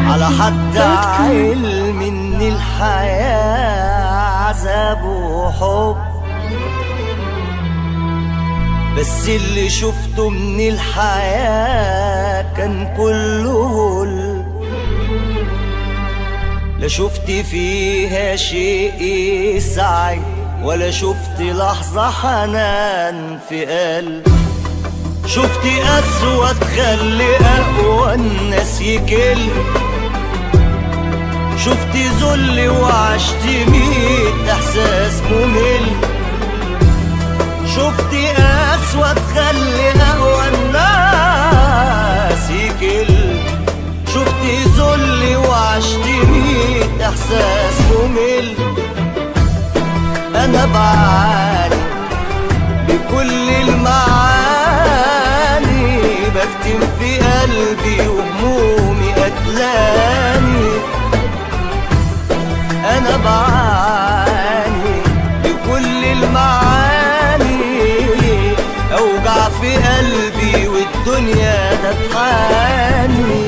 على حد علم ان الحياة عذاب وحب بس اللي شفته من الحياة كان كله هل لا شفت فيها شيء يسعي ولا شفت لحظة حنان في قلب شفت أسود خلي أقوى الناس يكل شفت ذل وعشت ميت إحساس ممل شفت أسود خلي أقوى الناس يكل شفت ذل وعشت ميت إحساس ممل أنا بعاني بكل المعاني بكتم في قلبي وهمومي قتلاني أنا بعاني بكل المعاني أوجع في قلبي والدنيا تطحاني